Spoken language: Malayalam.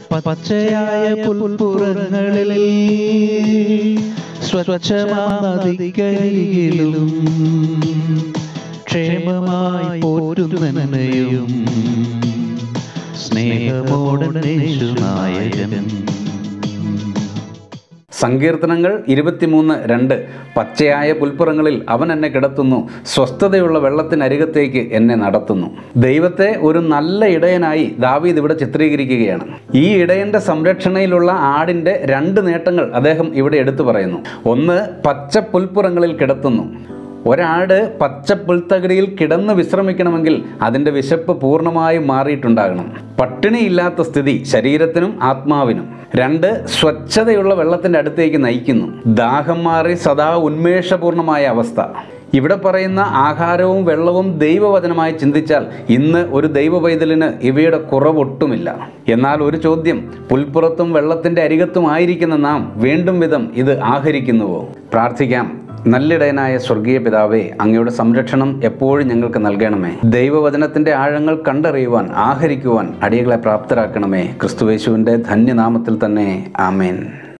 പച്ചയായ പുൽപ്പുറങ്ങളിൽ സ്വച്ഛമാതിക്കരികിലും ക്ഷേമമായി പോറ്റുന്നനയും സ്നേഹമോടനേശുനായകൻ സങ്കീർത്തനങ്ങൾ ഇരുപത്തിമൂന്ന് രണ്ട് പച്ചയായ പുൽപ്പുറങ്ങളിൽ അവൻ എന്നെ കിടത്തുന്നു സ്വസ്ഥതയുള്ള വെള്ളത്തിനരികത്തേക്ക് എന്നെ നടത്തുന്നു ദൈവത്തെ ഒരു നല്ല ഇടയനായി ദാവീദ് ഇവിടെ ചിത്രീകരിക്കുകയാണ് ഈ ഇടയന്റെ സംരക്ഷണയിലുള്ള ആടിൻ്റെ രണ്ട് നേട്ടങ്ങൾ അദ്ദേഹം ഇവിടെ എടുത്തു പറയുന്നു ഒന്ന് പച്ച പുൽപ്പുറങ്ങളിൽ കിടത്തുന്നു ഒരാട് പച്ച പുൽത്തകടിയിൽ കിടന്ന് വിശ്രമിക്കണമെങ്കിൽ അതിൻ്റെ വിശപ്പ് പൂർണ്ണമായും മാറിയിട്ടുണ്ടാകണം പട്ടിണിയില്ലാത്ത സ്ഥിതി ശരീരത്തിനും ആത്മാവിനും രണ്ട് സ്വച്ഛതയുള്ള വെള്ളത്തിൻ്റെ അടുത്തേക്ക് നയിക്കുന്നു ദാഹം മാറി സദാ ഉന്മേഷപൂർണമായ അവസ്ഥ ഇവിടെ പറയുന്ന ആഹാരവും വെള്ളവും ദൈവവചനമായി ചിന്തിച്ചാൽ ഇന്ന് ഒരു ദൈവ പൈതലിന് ഇവയുടെ കുറവൊട്ടുമില്ല എന്നാൽ ഒരു ചോദ്യം പുൽപ്പുറത്തും വെള്ളത്തിൻ്റെ അരികത്തുമായിരിക്കുന്ന നാം വീണ്ടും വിധം ഇത് ആഹരിക്കുന്നുവോ പ്രാർത്ഥിക്കാം നല്ലിടയനായ സ്വർഗീയ പിതാവേ അങ്ങയുടെ സംരക്ഷണം എപ്പോഴും ഞങ്ങൾക്ക് നൽകണമേ ദൈവവചനത്തിൻ്റെ ആഴങ്ങൾ കണ്ടറിയുവാൻ ആഹരിക്കുവാൻ അടിയങ്ങളെ പ്രാപ്തരാക്കണമേ ക്രിസ്തുവേശുവിൻ്റെ ധന്യനാമത്തിൽ തന്നെ ആമേൻ